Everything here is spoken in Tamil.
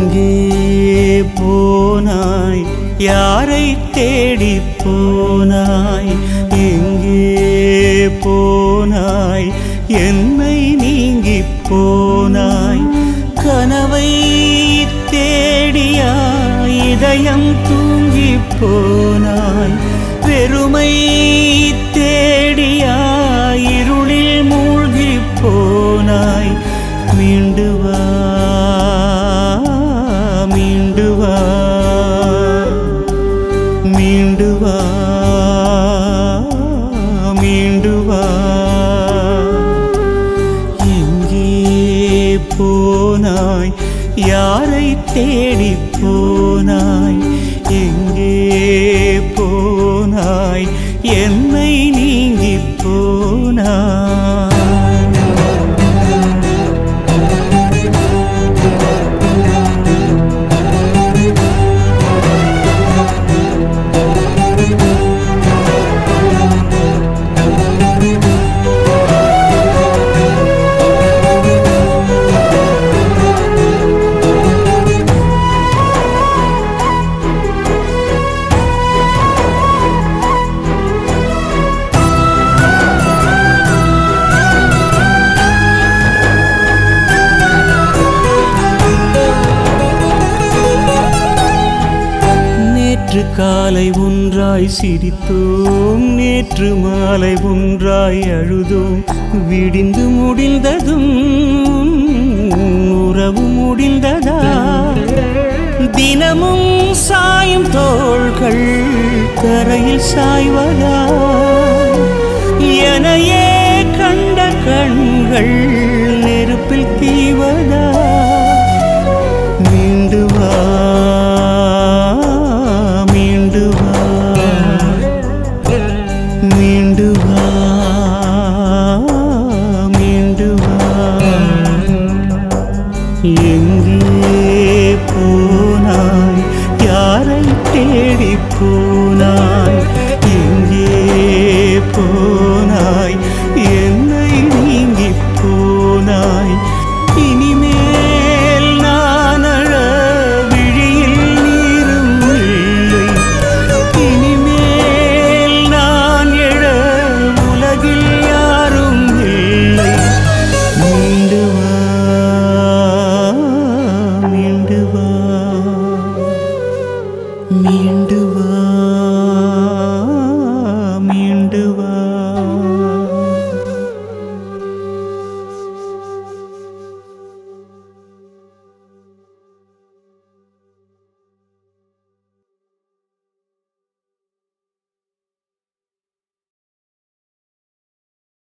எங்கே போனாய் யாரை தேடி போனாய் எங்கே போனாய் என்னை நீங்கி போனாய் கனவை தேடியா இதயம் தூங்கி போனாய் பெருமை தேடியா இருளில் மூழ்கி போனாய் மீண்டு வா மீண்டு வா மீண்டு வா மீண்டு வா எங்கே போனாய் யாரை தேடி போனாய் எங்கே போனாய் என்னை நீங்கி போனாய் நேற்று காலை ஒன்றாய் சிரித்தோம் நேற்று மாலை ஒன்றாய் அழுதோம் விடிந்து முடிந்ததும் உறவு முடிந்ததா தினமும் சாயும் தோள்கள் கரையில் சாய்வதா எனையே கண்ட கண்கள் நெருப்பில் தீவதா